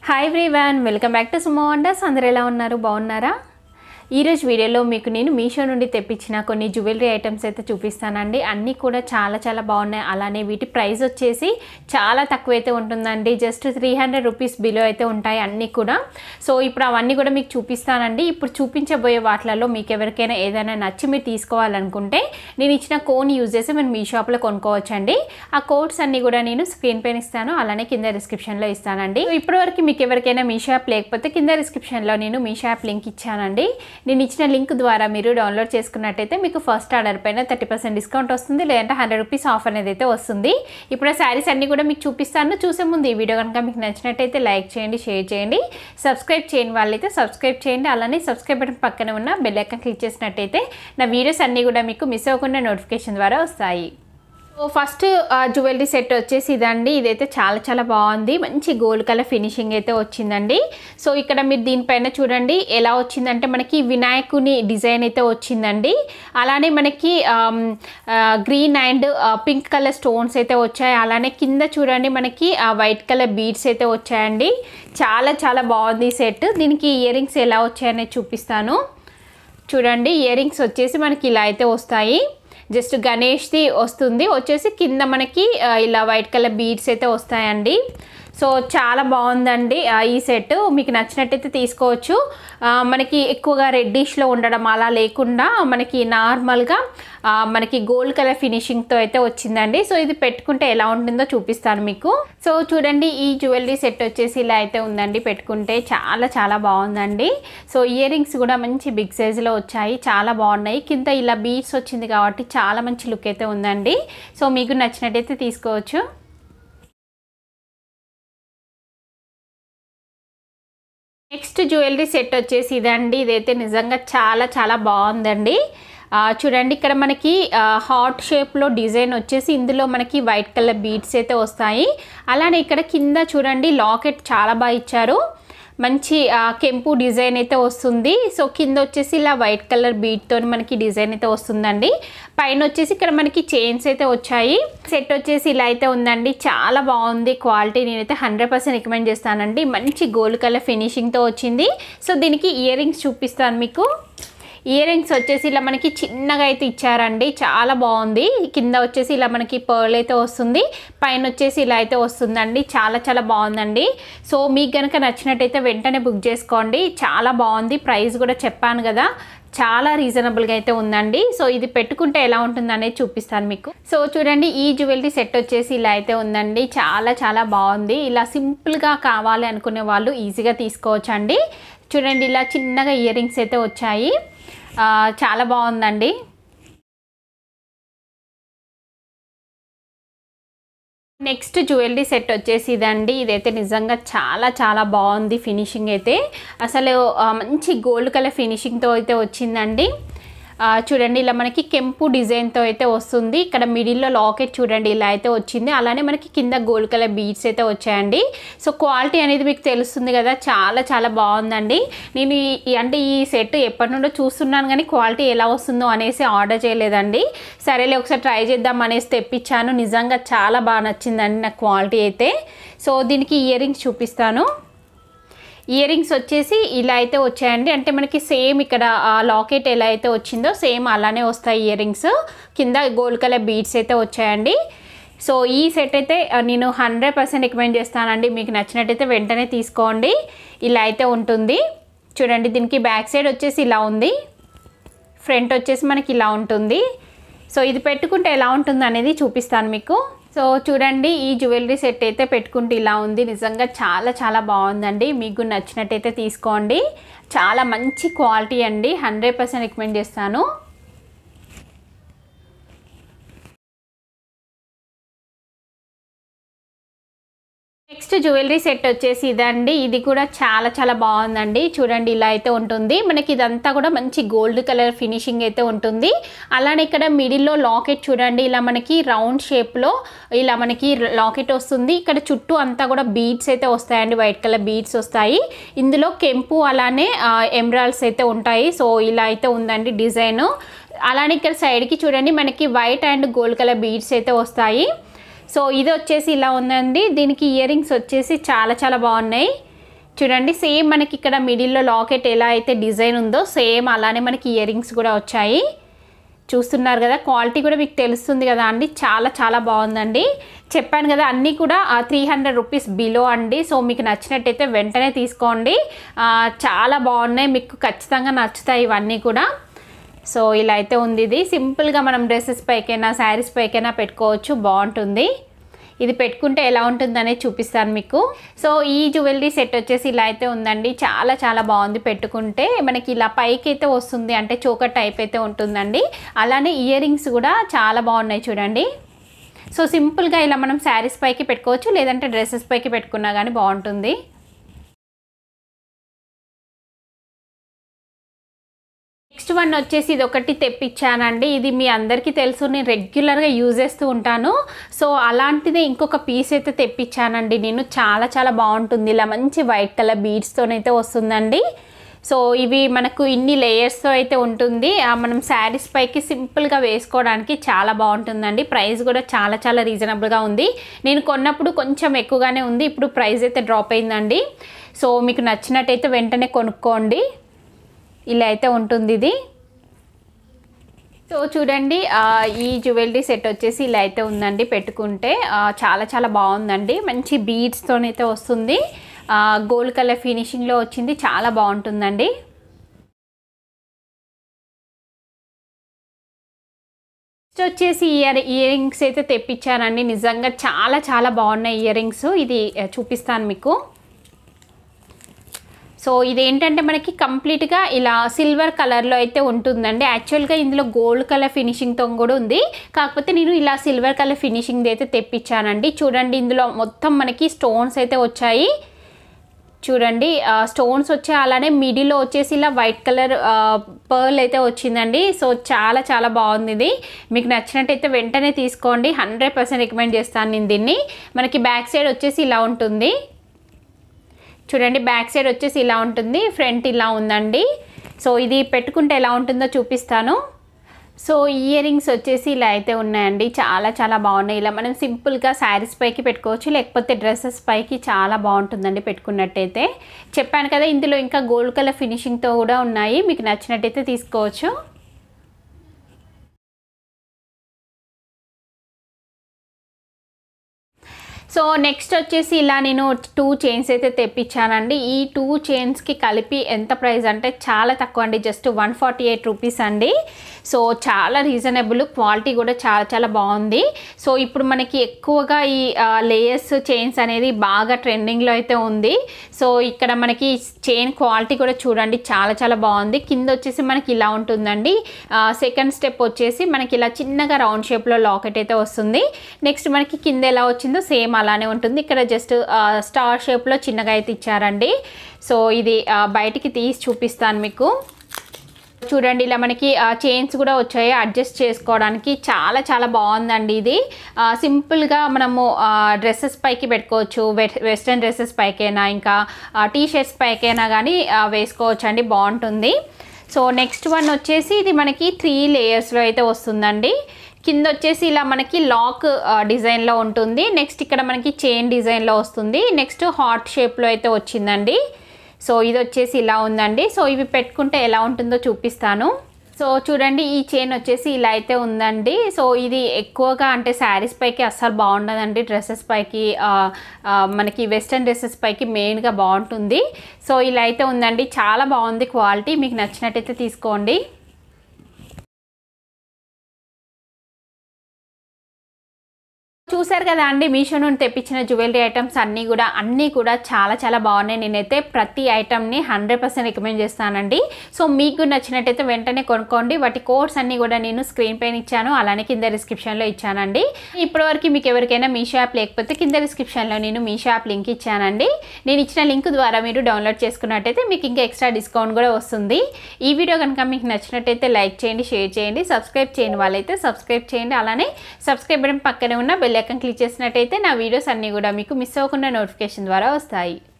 hi everyone welcome back to Sumo Wonders అందరు ఎలా ఉన్నారు బాగున్నారా ఈరోజు వీడియోలో మీకు నేను మీషో నుండి తెప్పించిన కొన్ని జ్యువెలరీ ఐటమ్స్ అయితే చూపిస్తానండి అన్నీ కూడా చాలా చాలా బాగున్నాయి అలానే వీటి ప్రైస్ వచ్చేసి చాలా తక్కువ అయితే ఉంటుందండి just three hundred rupees below అయితే ఉంటాయి అన్నీ కూడా సో ఇప్పుడు అవన్నీ కూడా మీకు చూపిస్తానండి ఇప్పుడు చూపించబోయే వాటిలలో మీకు ఎవరికైనా ఏదైనా నచ్చి మీరు తీసుకోవాలనుకుంటే నేను ఇచ్చిన కోన్ యూజ్ చేసి మీరు మీ షాప్లో కొనుక్కోవచ్చండి ఆ కోడ్స్ అన్నీ కూడా నేను స్క్రీన్ పైన ఇస్తాను అలానే కింద డిస్క్రిప్షన్లో ఇస్తానండి ఇప్పటివరకు మీకు ఎవరికైనా మీ షాప్ లేకపోతే కింద డిస్క్రిప్షన్లో నేను మీ షాప్ లింక్ ఇచ్చానండి నేను ఇచ్చిన లింక్ ద్వారా మీరు డౌన్లోడ్ చేసుకున్నట్టయితే మీకు ఫస్ట్ ఆర్డర్ పైన థర్టీ పర్సెంట్ డిస్కౌంట్ వస్తుంది లేదంటే హండ్రెడ్ రూపీస్ ఆఫ్ అనేది అయితే వస్తుంది ఇప్పుడు ఆ శారీస్ అన్నీ కూడా మీకు చూపిస్తాను చూసే ముందు ఈ వీడియో కనుక మీకు నచ్చినట్టయితే లైక్ చేయండి షేర్ చేయండి సబ్స్క్రైబ్ చేయని వాళ్ళైతే సబ్స్క్రైబ్ చేయండి అలానే సబ్స్క్రైబ్ బటన్ పక్కన ఉన్న బెల్ ఐకాన్ క్లిక్ చేసినట్టయితే నా వీడియోస్ అన్నీ కూడా మీకు మిస్ అవ్వకుండా నోటిఫికేషన్ ద్వారా వస్తాయి సో ఫస్ట్ జ్యువెలరీ సెట్ వచ్చేసి ఇదండి ఇదైతే చాలా చాలా బాగుంది మంచి గోల్డ్ కలర్ ఫినిషింగ్ అయితే వచ్చిందండి సో ఇక్కడ మీరు దీనిపైన చూడండి ఎలా వచ్చిందంటే మనకి వినాయకుని డిజైన్ అయితే వచ్చిందండి అలానే మనకి um, uh, green and uh, pink colour stones అయితే వచ్చాయి అలానే కింద చూడండి మనకి ఆ వైట్ కలర్ బీడ్స్ అయితే వచ్చాయండి చాలా చాలా బాగుంది ఈ సెట్ దీనికి ఇయర్ రింగ్స్ ఎలా వచ్చాయనేది చూపిస్తాను చూడండి ఇయర్ రింగ్స్ వచ్చేసి మనకి ఇలా అయితే వస్తాయి జస్ట్ గణేష్ది వస్తుంది వచ్చేసి కింద మనకి ఆ, ఇలా వైట్ కలర్ బీడ్స్ అయితే వస్తాయండి సో చాలా బాగుందండి ఆ, ఈ సెట్ మీకు నచ్చినట్టయితే తీసుకోవచ్చు ఆ, మనకి ఎక్కువగా రెడ్డిష్లో ఉండడం అలా లేకుండా మనకి నార్మల్గా ఆ, మనకి గోల్డ్ కలర్ ఫినిషింగ్తో అయితే వచ్చిందండి సో ఇది పెట్టుకుంటే ఎలా ఉంటుందో చూపిస్తాను మీకు సో చూడండి ఈ జ్యువెలరీ సెట్ వచ్చేసి ఇలా అయితే ఉందండి పెట్టుకుంటే చాలా చాలా బాగుందండి సో ఇయర్ రింగ్స్ కూడా మంచి బిగ్ సైజులో వచ్చాయి చాలా బాగున్నాయి కింద ఇలా బీడ్స్ వచ్చింది కాబట్టి చాలా మంచి లుక్ అయితే ఉందండి సో మీకు నచ్చినట్టయితే తీసుకోవచ్చు నెక్స్ట్ జ్యువెలరీ సెట్ వచ్చేసి ఇదండి ఇదైతే నిజంగా చాలా చాలా బాగుందండి ఆ, చూడండి ఇక్కడ మనకి హార్ట్ షేప్లో డిజైన్ వచ్చేసి ఇందులో మనకి వైట్ కలర్ బీడ్స్ అయితే వస్తాయి అలానే ఇక్కడ కింద చూడండి లాకెట్ చాలా బాగా ఇచ్చారు మంచి ఆ, కెంపు డిజైన్ అయితే వస్తుంది సో కింద వచ్చేసి ఇలా వైట్ కలర్ బీట్తో మనకి డిజైన్ అయితే వస్తుందండి పైన వచ్చేసి ఇక్కడ మనకి చైన్స్ అయితే వచ్చాయి సెట్ వచ్చేసి ఇలా అయితే ఉందండి చాలా బాగుంది క్వాలిటీ నేనైతే హండ్రెడ్ పర్సెంట్ రికమెండ్ చేస్తానండి మంచి గోల్డ్ కలర్ ఫినిషింగ్తో వచ్చింది సో దీనికి ఇయర్ రింగ్స్ చూపిస్తాను మీకు ఇయర్ రింగ్స్ వచ్చేసి ఇలా మనకి చిన్నగా అయితే ఇచ్చారండి చాలా బాగుంది కింద వచ్చేసి ఇలా మనకి పర్ల్ అయితే వస్తుంది పైన వచ్చేసి ఇలా అయితే వస్తుందండి చాలా చాలా బాగుందండి సో మీకు కనుక నచ్చినట్టయితే వెంటనే బుక్ చేసుకోండి చాలా బాగుంది ప్రైస్ కూడా చెప్పాను కదా చాలా రీజనబుల్గా అయితే ఉందండి సో ఇది పెట్టుకుంటే ఎలా ఉంటుంది అనేది చూపిస్తాను మీకు సో చూడండి ఈ జ్యువెలరీ సెట్ వచ్చేసి ఇలా అయితే ఉందండి చాలా చాలా బాగుంది ఇలా సింపుల్గా కావాలి అనుకునే వాళ్ళు ఈజీగా తీసుకోవచ్చండి చూడండి ఇలా చిన్నగా ఇయర్ రింగ్స్ అయితే వచ్చాయి ఆ, చాలా బాగుందండి నెక్స్ట్ జ్యువెలరీ సెట్ వచ్చేసి ఇదండి ఇదైతే నిజంగా చాలా చాలా బాగుంది ఫినిషింగ్ అయితే అసలు ఆ, మంచి గోల్డ్ కలర్ ఫినిషింగ్తో అయితే వచ్చిందండి ఆ, చూడండి ఇలా మనకి కెంపు డిజైన్తో అయితే వస్తుంది ఇక్కడ మిడిల్లో లాకెట్ చూడండి ఇలా అయితే వచ్చింది అలానే మనకి కింద గోల్డ్ కలర్ బీడ్స్ అయితే వచ్చాయండి సో క్వాలిటీ అనేది మీకు తెలుస్తుంది కదా చాలా చాలా బాగుందండి నేను ఈ- ఈ అంటే ఈ సెట్ ఎప్పటి నుండో చూస్తున్నాను కానీ క్వాలిటీ ఎలా వస్తుందో అనేసి ఆర్డర్ చేయలేదండి సరేలే ఒకసారి ట్రై చేద్దాం అనేసి తెప్పించాను నిజంగా చాలా బాగా నచ్చిందండి నాకు క్వాలిటీ అయితే సో దీనికి ఇయర్ రింగ్స్ చూపిస్తాను ఇయర్ రింగ్స్ వచ్చేసి ఇలా అయితే వచ్చాయండి అంటే మనకి సేమ్ ఇక్కడ లాకెట్ ఎలా అయితే వచ్చిందో సేమ్ అలానే వస్తాయి ఇయర్ రింగ్స్ కింద గోల్డ్ కలర్ బీడ్స్ అయితే వచ్చాయండి సో ఈ సెట్ అయితే ఆ, నేను హండ్రెడ్ పర్సెంట్ రికమెండ్ చేస్తానండి మీకు నచ్చినట్టయితే వెంటనే తీసుకోండి ఇలా అయితే ఉంటుంది చూడండి దీనికి బ్యాక్ సైడ్ వచ్చేసి ఇలా ఉంది ఫ్రంట్ వచ్చేసి మనకి ఇలా ఉంటుంది సో ఇది పెట్టుకుంటే ఎలా ఉంటుంది అనేది చూపిస్తాను మీకు సో చూడండి ఈ జ్యువెలరీ సెట్ అయితే పెట్టుకుంటే ఇలా ఉంది నిజంగా చాలా చాలా బాగుందండి మీకు నచ్చినట్టయితే తీసుకోండి చాలా మంచి క్వాలిటీ అండి హండ్రెడ్ పర్సెంట్ రికమెండ్ చేస్తాను నెక్స్ట్ జ్యువెలరీ సెట్ వచ్చేసి ఇదండి ఇది కూడా చాలా చాలా బాగుందండి చూడండి ఇలా అయితే ఉంటుంది మనకి ఇదంతా కూడా మంచి గోల్డ్ కలర్ ఫినిషింగ్ అయితే ఉంటుంది అలానే ఇక్కడ మిడిల్లో లాకెట్ చూడండి ఇలా మనకి రౌండ్ షేప్లో ఇలా మనకి లాకెట్ వస్తుంది ఇక్కడ చుట్టూ అంతా కూడా బీడ్స్ అయితే వస్తాయండి వైట్ కలర్ బీడ్స్ వస్తాయి ఇందులో కెంపు అలానే ఎమరాల్స్ అయితే ఉంటాయి సో ఇలా అయితే ఉందండి డిజైన్ అలానే ఇక్కడ సైడ్కి చూడండి మనకి white and gold colour beads అయితే వస్తాయి సో ఇది వచ్చేసి ఇలా ఉందండి దీనికి ఇయర్ రింగ్స్ వచ్చేసి చాలా చాలా బాగున్నాయి చూడండి సేమ్ మనకి ఇక్కడ మిడిల్లో లాకెట్ ఎలా అయితే డిజైన్ ఉందో సేమ్ అలానే మనకి ఇయర్ రింగ్స్ కూడా వచ్చాయి చూస్తున్నారు కదా క్వాలిటీ కూడా మీకు తెలుస్తుంది కదా అండి చాలా చాలా బాగుందండి చెప్పాను కదా అన్నీ కూడా త్రీ హండ్రెడ్ రూపీస్ బిలో అండి సో మీకు నచ్చినట్టయితే వెంటనే తీసుకోండి ఆ, చాలా బాగున్నాయి మీకు ఖచ్చితంగా నచ్చుతాయి ఇవన్నీ కూడా సో ఇలా అయితే ఉంది ఇది సింపుల్గా మనం డ్రెస్సెస్ పైకైనా శారీస్ పైకైనా పెట్టుకోవచ్చు బాగుంటుంది ఇది పెట్టుకుంటే ఎలా ఉంటుందనేది చూపిస్తాను మీకు సో ఈ జ్యువెలరీ సెట్ వచ్చేసి ఇలా అయితే ఉందండి చాలా చాలా బాగుంది పెట్టుకుంటే మనకి ఇలా పైకి అయితే వస్తుంది అంటే చోకర్ టైప్ అయితే ఉంటుందండి అలానే ఇయర్ రింగ్స్ కూడా చాలా బాగున్నాయి చూడండి సో సింపుల్గా ఇలా మనం శారీస్ పైకి పెట్టుకోవచ్చు లేదంటే డ్రెస్సెస్ పైకి పెట్టుకున్నా కానీ బాగుంటుంది నెక్స్ట్ వన్ వచ్చేసి ఇది ఒకటి తెప్పించానండి ఇది మీ అందరికీ తెలుసు నేను రెగ్యులర్గా యూజ్ చేస్తూ ఉంటాను సో అలాంటిదే ఇంకొక పీస్ అయితే తెప్పించానండి నేను చాలా చాలా బాగుంటుంది ఇలా మంచి వైట్ కలర్ బీడ్స్తోనైతే వస్తుందండి సో ఇవి మనకు ఇన్ని లేయర్స్తో అయితే ఉంటుంది ఆ, మనం శారీస్ పైకి సింపుల్గా వేసుకోవడానికి చాలా బాగుంటుందండి ప్రైస్ కూడా చాలా చాలా రీజనబుల్గా ఉంది నేను కొన్నప్పుడు కొంచెం ఎక్కువగానే ఉంది ఇప్పుడు ప్రైస్ అయితే డ్రాప్ అయిందండి సో మీకు నచ్చినట్టయితే వెంటనే కొనుక్కోండి ఇలా అయితే ఉంటుంది ఇది సో చూడండి ఆ, ఈ జ్యువెలరీ సెట్ వచ్చేసి ఇలా అయితే ఉందండి పెట్టుకుంటే ఆ, చాలా చాలా బాగుందండి మంచి బీడ్స్తోనైతే వస్తుంది గోల్డ్ కలర్ ఫినిషింగ్లో వచ్చింది చాలా బాగుంటుందండి నెక్స్ట్ వచ్చేసి ఇయర్ ఇయర్ రింగ్స్ అయితే తెప్పించానండి నిజంగా చాలా చాలా బాగున్నాయి ఇయర్ రింగ్స్ ఇది ఆ, చూపిస్తాను మీకు సో ఇదేంటంటే మనకి కంప్లీట్గా ఇలా సిల్వర్ కలర్లో అయితే ఉంటుందండి యాక్చువల్గా ఇందులో గోల్డ్ కలర్ ఫినిషింగ్తో కూడా ఉంది కాకపోతే నేను ఇలా సిల్వర్ కలర్ ఫినిషింగ్ అయితే తెప్పించానండి చూడండి ఇందులో మొత్తం మనకి స్టోన్స్ అయితే వచ్చాయి చూడండి స్టోన్స్ వచ్చే అలానే మిడిల్లో వచ్చేసి ఇలా వైట్ కలర్ పర్ల్ అయితే వచ్చిందండి సో చాలా చాలా బాగుంది ఇది మీకు నచ్చినట్టయితే వెంటనే తీసుకోండి హండ్రెడ్ పర్సెంట్ రికమెండ్ చేస్తాను నేను దీన్ని మనకి బ్యాక్ సైడ్ వచ్చేసి ఇలా ఉంటుంది చూడండి బ్యాక్ సైడ్ వచ్చేసి ఇలా ఉంటుంది ఫ్రంట్ ఇలా ఉందండి సో ఇది పెట్టుకుంటే ఎలా ఉంటుందో చూపిస్తాను సో ఇయర్ రింగ్స్ వచ్చేసి ఇలా అయితే ఉన్నాయండి చాలా చాలా బాగున్నాయి ఇలా మనం సింపుల్గా శారీస్ పైకి పెట్టుకోవచ్చు లేకపోతే డ్రెస్సెస్ పైకి చాలా బాగుంటుందండి పెట్టుకున్నట్టయితే చెప్పాను కదా ఇందులో ఇంకా గోల్డ్ కలర్ ఫినిషింగ్తో కూడా ఉన్నాయి మీకు నచ్చినట్టయితే తీసుకోవచ్చు సో నెక్స్ట్ వచ్చేసి ఇలా నేను టూ చైన్స్ అయితే తెప్పించానండి ఈ టూ చైన్స్కి కలిపి ఎంత ప్రైస్ అంటే చాలా తక్కువ అండి just one forty eight rupees అండి సో చాలా రీజనబుల్ క్వాలిటీ కూడా చాలా చాలా బాగుంది సో ఇప్పుడు మనకి ఎక్కువగా ఈ లేయర్స్ చైన్స్ అనేది బాగా ట్రెండింగ్లో అయితే ఉంది సో ఇక్కడ మనకి చైన్ క్వాలిటీ కూడా చూడండి చాలా చాలా బాగుంది కింద వచ్చేసి మనకి ఇలా ఉంటుందండి సెకండ్ స్టెప్ వచ్చేసి మనకి ఇలా చిన్నగా రౌండ్ షేప్లో లాకెట్ అయితే వస్తుంది నెక్స్ట్ మనకి కింద ఎలా వచ్చిందో సేమ్ అలానే ఉంటుంది ఇక్కడ జస్ట్ స్టార్ షేప్లో చిన్నగా అయితే ఇచ్చారండి సో ఇది ఆ, బయటికి తీసి చూపిస్తాను మీకు చూడండి ఇలా మనకి చైన్స్ కూడా వచ్చాయి అడ్జస్ట్ చేసుకోవడానికి చాలా చాలా బాగుందండి ఇది ఆ, సింపుల్గా మనము డ్రెస్సెస్ పైకి పెట్టుకోవచ్చు వె- వెస్ట్రన్ డ్రెస్సెస్ పైకైనా ఇంకా టీ షర్ట్స్ పైకైనా కానీ వేసుకోవచ్చు అండి బాగుంటుంది సో నెక్స్ట్ వన్ వచ్చేసి ఇది మనకి త్రీ లేయర్స్లో అయితే వస్తుందండి కింద వచ్చేసి ఇలా మనకి లాక్ డిజైన్లో ఉంటుంది నెక్స్ట్ ఇక్కడ మనకి చైన్ డిజైన్లో వస్తుంది నెక్స్ట్ హార్ట్ షేప్లో అయితే వచ్చిందండి సో ఇది వచ్చేసి ఇలా ఉందండి సో ఇవి పెట్టుకుంటే ఎలా ఉంటుందో చూపిస్తాను సో చూడండి ఈ చైన్ వచ్చేసి ఇలా అయితే ఉందండి సో ఇది ఎక్కువగా అంటే శారీస్ పైకి అస్సలు బాగుండదండి డ్రెస్సెస్ పైకి ఆ, ఆ, మనకి వెస్ట్రన్ డ్రెస్సెస్ పైకి మెయిన్గా బాగుంటుంది సో ఇలా అయితే ఉందండి చాలా బాగుంది క్వాలిటీ మీకు నచ్చినట్టయితే తీసుకోండి చూసారు కదా అండి మీషో నుండి తెప్పించిన జ్యువెలరీ ఐటమ్స్ అన్నీ కూడా అన్నీ కూడా చాలా చాలా బాగున్నాయి నేనైతే ప్రతి ఐటమ్ని హండ్రెడ్ పర్సెంట్ రికమెండ్ చేస్తానండి సో మీకు నచ్చినట్టయితే వెంటనే కొనుక్కోండి వాటి కోడ్స్ అన్నీ కూడా నేను స్క్రీన్ పైన ఇచ్చాను అలానే కింద డిస్క్రిప్షన్లో ఇచ్చానండి ఇప్పటివరకు మీకు ఎవరికైనా మీషో యాప్ లేకపోతే కింద డిస్క్రిప్షన్లో నేను మీషో యాప్ లింక్ ఇచ్చానండి నేను ఇచ్చిన లింక్ ద్వారా మీరు డౌన్లోడ్ చేసుకున్నట్టయితే మీకు ఇంకా ఎక్స్ట్రా డిస్కౌంట్ కూడా వస్తుంది ఈ వీడియో కనుక మీకు నచ్చినట్టయితే లైక్ చేయండి షేర్ చేయండి సబ్స్క్రైబ్ చేయని వాళ్ళైతే సబ్స్క్రైబ్ చేయండి అలానే సబ్స్క్రైబ్ బటన్ పక్కనే ఉన్న బెల్ ఐకాన్ క్లిక్ చేసినట్టయితే నా వీడియోస్ అన్నీ కూడా మీకు మిస్ అవ్వకుండా నోటిఫికేషన్ ద్వారా వస్తాయి